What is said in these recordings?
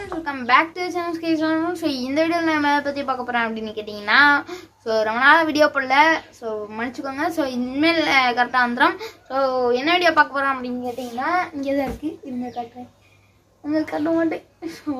Friends welcome back to channel ஸ்கே சொல்லணும் so இந்த வீடியோவில் நான் எதை பற்றி பார்க்க போகிறேன் அப்படின்னு கேட்டிங்கன்னா ஸோ ரொம்ப நாள் வீடியோ போடல ஸோ மன்னிச்சுக்கோங்க ஸோ இனிமேல் கரெக்டாக வந்துடும் ஸோ என்ன வீடியோ பார்க்க போகிறோம் அப்படின்னு கேட்டிங்கன்னா இங்கே தான் இருக்குது இருங்க காட்டுறேன் உங்களுக்கு காட்ட மாட்டேன் ஸோ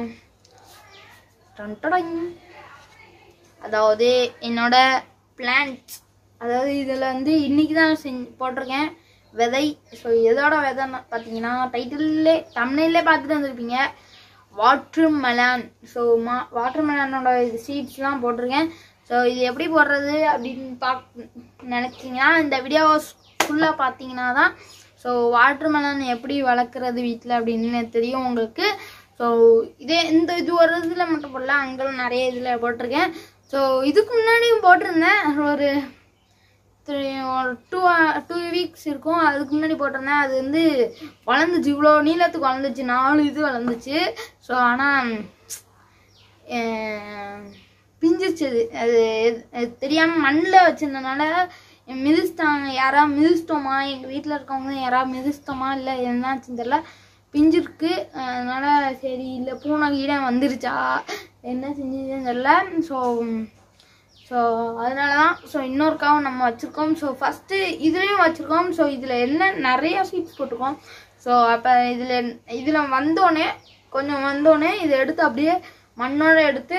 டொன்டொடங். அதாவது என்னோட பிளான்ட் அதாவது இதில் வந்து இன்னைக்கு தான் செஞ்சு போட்டிருக்கேன் விதை ஸோ எதோட விதைன்னு பார்த்தீங்கன்னா டைட்டில்லே தமிழ்லே பார்த்துட்டு வந்திருப்பீங்க வாட்ரு மெலான் ஸோ மா வாட்டர் மெலானோட இது சீட்ஸ்லாம் போட்டிருக்கேன் ஸோ இது எப்படி போடுறது அப்படின்னு பார்க்க நினச்சிங்கன்னா இந்த வீடியோ ஃபுல்லாக பார்த்தீங்கன்னா தான் ஸோ வாட்டர் மெலான் எப்படி வளர்க்குறது வீட்டில் அப்படின்னு தெரியும் உங்களுக்கு ஸோ இதே இந்த இது ஒரு இதில் மட்டும் போடல அங்கெல்லாம் நிறைய இதில் போட்டிருக்கேன் ஸோ இதுக்கு முன்னாடியும் போட்டிருந்தேன் ஒரு த்ரீ ஒரு டூ டூ வீக்ஸ் இருக்கும் அதுக்கு முன்னாடி போட்டிருந்தேன் அது வந்து வளர்ந்துச்சு இவ்வளோ நீளத்துக்கு வளர்ந்துச்சு நாலு இது வளர்ந்துச்சு ஸோ ஆனால் பிஞ்சிருச்சு அது அது அது தெரியாமல் மண்ணில் வச்சிருந்தனால மிதிச்சிட்டாங்க யாரா மிதிச்சிட்டோமா எங்கள் வீட்டில் இருக்கவங்க யாரா மிதிச்சிட்டோமா இல்லை என்னாச்சுன்னு தெரியல பிஞ்சிருக்கு அதனால சரி இல்லை பூனை கீழே வந்துருச்சா என்ன செஞ்சதுன்னு தெரியல ஸோ ஸோ அதனால தான் ஸோ இன்னொருக்காவும் நம்ம வச்சுருக்கோம் ஸோ ஃபஸ்ட்டு இதுலேயும் வச்சுருக்கோம் ஸோ இதில் என்ன நிறையா சீட்ஸ் போட்டிருக்கோம் ஸோ அப்போ இதில் இதில் வந்தோடனே கொஞ்சம் வந்தோடனே இதை எடுத்து அப்படியே மண்ணோட எடுத்து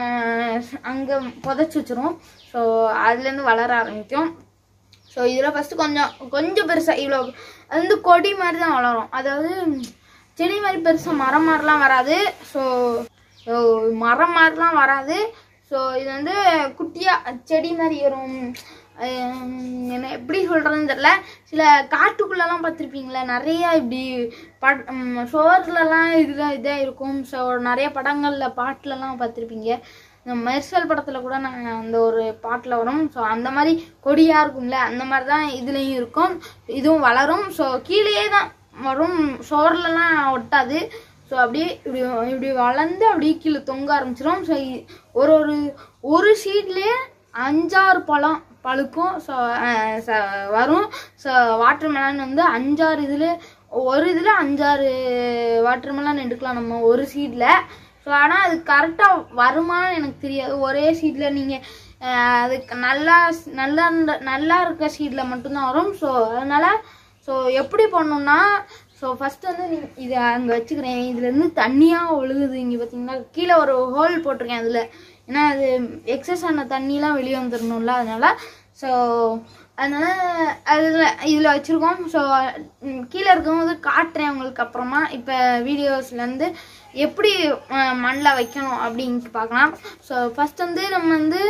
அங்கே புதைச்சி வச்சிரும் ஸோ அதுலேருந்து வளர ஆரம்பிக்கும் ஸோ இதில் ஃபஸ்ட்டு கொஞ்சம் கொஞ்சம் பெருசாக இவ்வளோ அது வந்து கொடி மாதிரி தான் வளரும் அதாவது செடி மாதிரி பெருசாக மரம் மாதிரிலாம் வராது ஸோ ஸோ மரம் மாதிரிலாம் வராது ஸோ இது வந்து குட்டியாக செடி மாதிரி வரும் ஹம், என்ன எப்படி சொல்கிறதுன்னு தெரில சில காட்டுக்குள்ளெல்லாம் பார்த்துருப்பீங்களா நிறையா இப்படி பட் சுவர்லலாம் இதில் இதாக இருக்கும் ஸோ நிறைய படங்களில் பாட்டுலலாம் பார்த்துருப்பீங்க இந்த மெர்சல் படத்தில் கூட நாங்கள் அந்த ஒரு பாட்டில் வரும் ஸோ அந்த மாதிரி கொடியாக இருக்கும்ல அந்த மாதிரி தான் இதுலேயும் இருக்கும் இதுவும் வளரும் ஸோ கீழேயே தான் வரும் சுவர்லலாம் ஒட்டாது ஸோ அப்படியே இப்படி இப்படி வளர்ந்து அப்படியே கீழே தொங்க ஆரம்பிச்சிடும் ஸோ ஒரு ஒரு ஒரு ஷீட்லேயே அஞ்சாறு பழம் பழுக்கும் ஸோ வரும் ஸோ வாட்டர் மெலான் வந்து அஞ்சாறு இதில் ஒரு இதில் அஞ்சாறு வாட்டர் மெலான் எடுக்கலாம் நம்ம ஒரு சீடில் ஸோ ஆனால் அது கரெக்டாக வருமான்னு எனக்கு தெரியாது ஒரே சீட்டில் நீங்கள் அதுக்கு நல்லா நல்லா இருந்த நல்லா இருக்க சீட்டில் மட்டும்தான் வரும் ஸோ அதனால் ஸோ எப்படி பண்ணணும்னா ஸோ ஃபஸ்ட்டு வந்து நீ இதை அங்கே வச்சுக்கிறேன் இதுலேருந்து தண்ணியாக ஒழுகுது இங்கே பார்த்தீங்கன்னா கீழே ஒரு ஹோல் போட்டிருக்கேன் அதில் ஏன்னா அது எக்ஸஸ் ஆன தண்ணிலாம் வெளியே வந்துடணும்ல அதனால ஸோ அதனால் அதில் இதில் வச்சுருக்கோம் ஸோ கீழே இருக்கும்போது காட்டுறேன் உங்களுக்கு அப்புறமா இப்போ வீடியோஸ்லேருந்து எப்படி மண்ணில் வைக்கணும் அப்படின்ட்டு பார்க்கலாம் ஸோ ஃபஸ்ட் வந்து நம்ம வந்து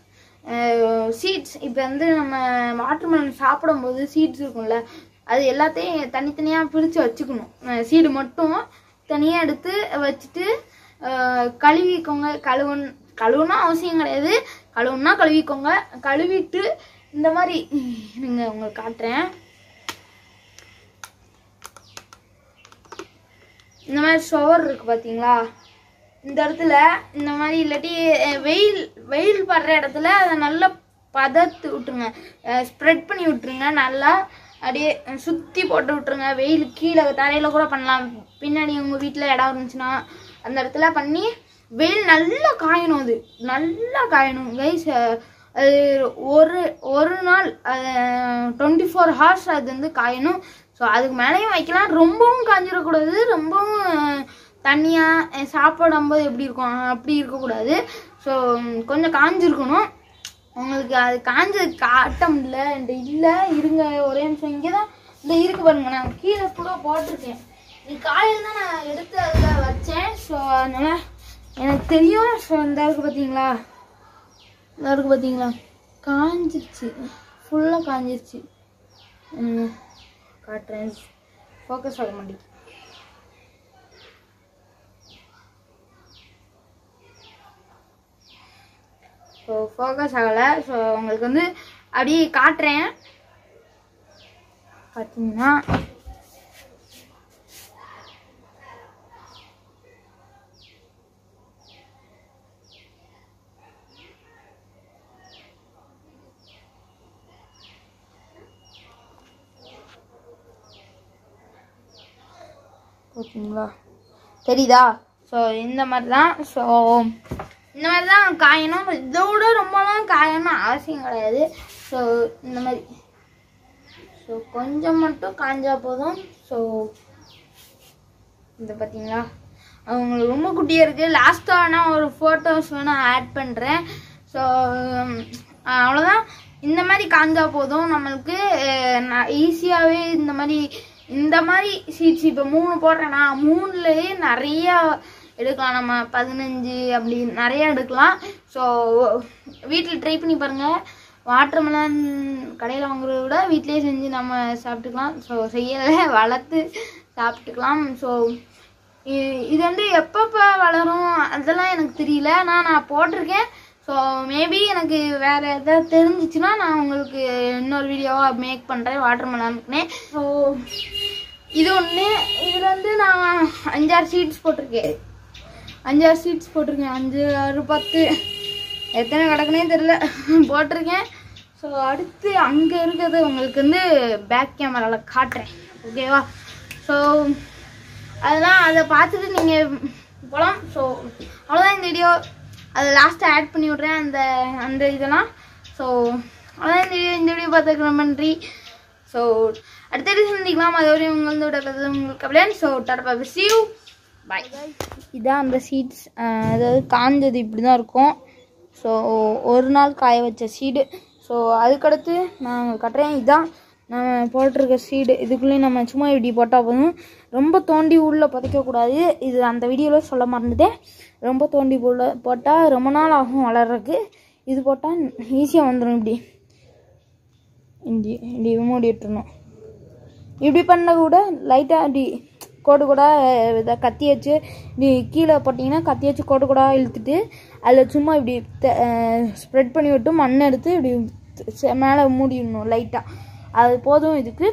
சீட்ஸ் இப்போ வந்து நம்ம வாட்டர்மெலன் சாப்பிடும்போது சீட்ஸ் இருக்கும்ல அது எல்லாத்தையும் தனித்தனியாக பிரித்து வச்சுக்கணும் சீடு மட்டும் தனியாக எடுத்து வச்சுட்டு அஹ், கழுவிக்கோங்க கழுவன் கழுவுனா அவசியம் கிடையாது கழுவுனா கழுவிக்கோங்க கழுவிட்டு இந்த மாதிரி இருங்க உங்களுக்கு காட்டுறேன் இந்த மாதிரி ஷவர் இருக்கு பார்த்தீங்களா இந்த இடத்துல இந்த மாதிரி இல்லாட்டி அஹ், வெயில் வெயில் படுற இடத்துல அதை நல்லா பதத்து விட்டுருங்க ஸ்ப்ரெட் பண்ணி விட்டுருங்க நல்லா அப்படியே சுற்றி போட்டு விட்டுருங்க வெயில் கீழே தரையில் கூட பண்ணலாம் பின்னாடி உங்கள் வீட்டில் இடம் இருந்துச்சுன்னா அந்த இடத்துல பண்ணி வெயில் நல்லா காயணும் அது நல்லா காயணும் கைஸ் அது ஒரு ஒரு நாள் டுவெண்ட்டி ஃபோர் ஹவர்ஸ் அது வந்து காயணும் ஸோ அதுக்கு மேலேயும் வைக்கலாம் ரொம்பவும் காஞ்சிடக்கூடாது ரொம்பவும் தண்ணியாக சாப்பிடும்போது எப்படி இருக்கும் அப்படி இருக்கக்கூடாது ஸோ கொஞ்சம் காஞ்சிருக்கணும் உங்களுக்கு அது காஞ்சது காட்ட முடியல இந்த இல்லை இருங்க ஒரே நிமிஷம் இங்கே தான் இந்த இருக்கு பாருங்க நான் கீழே கூட போட்டிருக்கேன் நீ காலையில் தான் நான் எடுத்து அதில் வச்சேன் ஸோ அதனால எனக்கு தெரியும் ஸோ இந்த இருக்கு பார்த்தீங்களா இந்த இருக்கு பார்த்தீங்களா காஞ்சிருச்சு ஃபுல்லாக காஞ்சிருச்சு ம், காட்டுறேன் ஃபோக்கஸ் ஆக மாட்டேங்குது ஸோ ஃபோக்கஸ் ஆகலை ஸோ உங்களுக்கு வந்து அப்படியே காட்டுறேன் பார்த்தீங்கன்னா ஓகேங்களா தெரியுதா ஸோ இந்த மாதிரி தான் ஸோ இந்த மாதிரி தான் காயணும் இதோட ரொம்பலாம் காயணும்னு அவசியம் கிடையாது ஸோ இந்த மாதிரி ஸோ கொஞ்சம் மட்டும் காஞ்சா போதும் ஸோ இந்த பார்த்தீங்களா அவங்களுக்கு ரொம்ப குட்டியாக இருக்குது லாஸ்ட்டாக வேணால் ஒரு ஃபோட்டோஸ் வேணால் ஆட் பண்ணுறேன் ஸோ அவ்வளோதான் இந்த மாதிரி காஞ்சா போதும் நம்மளுக்கு ஈஸியாகவே இந்த மாதிரி இந்த மாதிரி சீட்ஸ் இப்போ மூணு போடுறேன்னா மூணுலேயே நிறையா எடுக்கலாம் நம்ம பதினஞ்சு அப்படி நிறையா எடுக்கலாம் ஸோ வீட்டில் ட்ரை பண்ணி பாருங்கள் வாட்டர்மெலன் கடையில் வாங்குறத விட வீட்டிலேயே செஞ்சு நம்ம சாப்பிட்டுக்கலாம் ஸோ செய்யலை வளர்த்து சாப்பிட்டுக்கலாம் ஸோ இது வந்து எப்பப்போ வளரும் அதெல்லாம் எனக்கு தெரியல ஆனால் நான் போட்டிருக்கேன் ஸோ மேபி எனக்கு வேறு எதாவது தெரிஞ்சிச்சுன்னா நான் உங்களுக்கு இன்னொரு வீடியோவாக மேக் பண்ணுறேன் வாட்டர் மெலனுக்குனே ஸோ இது ஒன்று இதில் வந்து நான் அஞ்சாறு சீட்ஸ் போட்டிருக்கேன் அஞ்சாறு சீட்ஸ் போட்டிருக்கேன் அஞ்சு ஆறு பத்து எத்தனை கிடக்குனே தெரில போட்டிருக்கேன் ஸோ அடுத்து அங்கே இருக்கிறது உங்களுக்கு வந்து பேக் கேமராவில் காட்டுறேன் ஓகேவா ஸோ அதெல்லாம் அதை பார்த்துட்டு நீங்கள் போகலாம் ஸோ அவ்வளோதான் இந்த வீடியோ அதை லாஸ்ட்டாக ஆட் பண்ணி விட்றேன் அந்த அந்த இதெல்லாம் ஸோ அவ்வளோதான் இந்த வீடியோ இந்த வீடியோ பார்த்துக்கு ரொம்ப நன்றி ஸோ அடுத்த வீடியோ சந்திக்கலாம் அது வரையும் உங்களோட கதை உங்களுக்கு Kabilan so tata see you bye இதான் அந்த சீட்ஸ் அதாவது காஞ்சது இப்படி தான் இருக்கும் ஸோ ஒரு நாள் காய வச்ச சீடு ஸோ அதுக்கடுத்து நான் கட்டுறேன் இதுதான் நம்ம போட்டிருக்க சீடு இதுக்குள்ளேயும் நம்ம சும்மா இப்படி போட்டால் போதும் ரொம்ப தோண்டி உள்ளே புதைக்கக்கூடாது இது அந்த வீடியோவில் சொல்ல மறந்துட்டேன் ரொம்ப தோண்டி உள்ள போட்டால் ரொம்ப நாள் ஆகும் வளர்றதுக்கு இது போட்டால் ஈஸியாக வந்துடும் இப்படி இப்படி இப்படி மூடி விட்டுறணும் இப்படி பண்ண கூட லைட்டாக இப்படி கோடு கூட இதை கத்தி வச்சு இப்படி கீழே போட்டிங்கன்னா கத்தி வச்சு கோடு கூட இழுத்துட்டு அதில் சும்மா இப்படி ஸ்ப்ரெட் பண்ணி விட்டு மண் எடுத்து இப்படி மேலே மூடிடணும் லைட்டாக அது போதும் இதுக்கு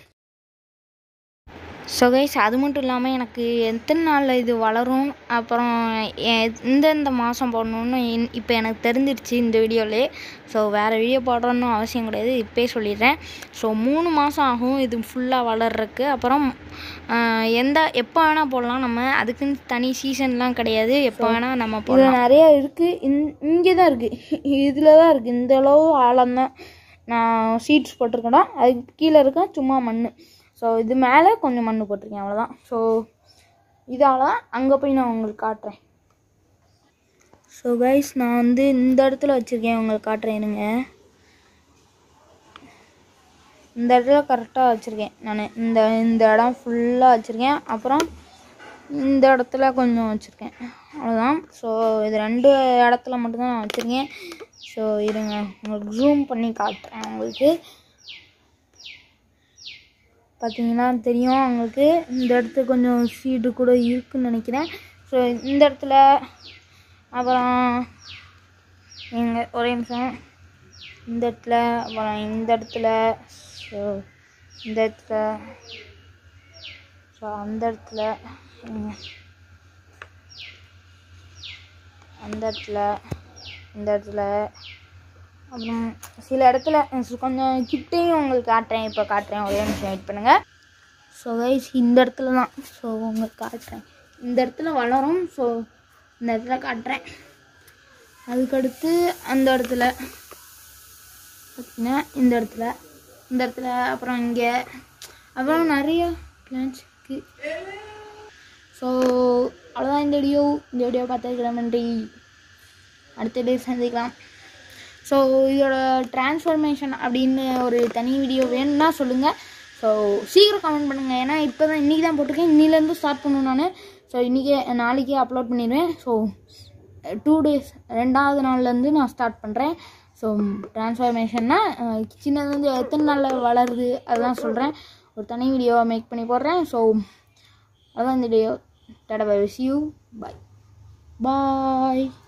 ஸோ கைஸ் அது மட்டும் இல்லாமல் எனக்கு எத்தனை நாளில் இது வளரும் அப்புறம் எந்தெந்த மாதம் போடணும்னு இப்போ எனக்கு தெரிஞ்சிருச்சு இந்த வீடியோவிலே ஸோ வேறு வீடியோ போடணும்னு அவசியம் கிடையாது இப்போயே சொல்லிடுறேன் ஸோ மூணு மாதம் ஆகும் இது ஃபுல்லாக வளர்றதுக்கு அப்புறம் எந்த எப்போ வேணால் போடலாம் நம்ம அதுக்குன்னு தனி சீசன்லாம் கிடையாது எப்போ வேணால் நம்ம போடலாம் நிறையா இருக்குது இந் இங்கே தான் இருக்குது இதில் தான் இருக்குது இந்த அளவு ஆழம்தான் நான் சீட்ஸ் போட்டிருக்கேன்னா அதுக்கு கீழே இருக்க சும்மா மண் ஸோ இது மேலே கொஞ்சம் மண் போட்டிருக்கேன் அவ்வளோதான் ஸோ இதால் தான் அங்கே போய் நான் உங்களுக்கு காட்டுறேன் ஸோ கைஸ் நான் வந்து இந்த இடத்துல வச்சுருக்கேன் உங்களுக்கு காட்டுறேன் இருங்க இந்த இடத்துல கரெக்டாக வச்சுருக்கேன் நான் இந்த இந்த இடம் ஃபுல்லாக வச்சுருக்கேன் அப்புறம் இந்த இடத்துல கொஞ்சம் வச்சுருக்கேன் அவ்வளோதான் ஸோ இது ரெண்டு இடத்துல மட்டும்தான் நான் வச்சுருக்கேன் ஸோ இருங்க உங்களுக்கு ஜூம் பண்ணி காட்டுறேன் உங்களுக்கு பார்த்தீங்கன்னா தெரியும் அவங்களுக்கு இந்த இடத்துல கொஞ்சம் சீடு கூட இருக்குன்னு நினைக்கிறேன் ஸோ இந்த இடத்துல அப்புறம் எங்கள் ஒரே நிமிஷம் இந்த இடத்துல அப்புறம் இந்த இடத்துல ஸோ இந்த இடத்துல ஸோ அந்த இடத்துல இருங்க. அந்த இடத்துல இந்த இடத்துல அப்புறம் சில இடத்துல சு- கொஞ்சம் கிட்டேயும் உங்களுக்கு காட்டுறேன் இப்போ காட்டுறேன் ஒரே நிமிஷம் வெயிட் பண்ணுங்கள் ஸோ கைஸ் இந்த இடத்துல தான் ஸோ உங்களுக்கு காட்டுறேன் இந்த இடத்துல வளரும் ஸோ இந்த இடத்துல காட்டுறேன் அதுக்கடுத்து அந்த இடத்துல பார்த்தீங்கன்னா இந்த இடத்துல இந்த இடத்துல அப்புறம் இங்கே அப்புறம் நிறைய பிளான்ஸ் இருக்குது ஸோ அவ்வளோதான் இந்த வீடியோ இந்த வீடியோ பார்த்ததுக்கு நன்றி அடுத்த வீடியோ சந்திக்கலாம் ஸோ இதோட டிரான்ஸ்ஃபர்மேஷன் அப்படின்னு ஒரு தனி வீடியோ வேணும்னா சொல்லுங்கள் ஸோ சீக்கிரம் கமெண்ட் பண்ணுங்கள் ஏன்னா இப்போ தான் இன்றைக்கி தான் போட்டிருக்கேன் இன்னிலேருந்து ஸ்டார்ட் பண்ணுவேன் நான் ஸோ இன்றைக்கே நாளைக்கே அப்லோட் பண்ணிடுவேன் ஸோ டூ டேஸ் ரெண்டாவது நாள்லேருந்து நான் ஸ்டார்ட் பண்ணுறேன் ஸோ டிரான்ஸ்ஃபர்மேஷன்னா சின்னதுலேருந்து எத்தனை நாளில் வளருது அதெல்லாம் சொல்கிறேன் ஒரு தனி வீடியோவை மேக் பண்ணி போடுறேன் ஸோ அதான் இந்த video tata bye you bye bye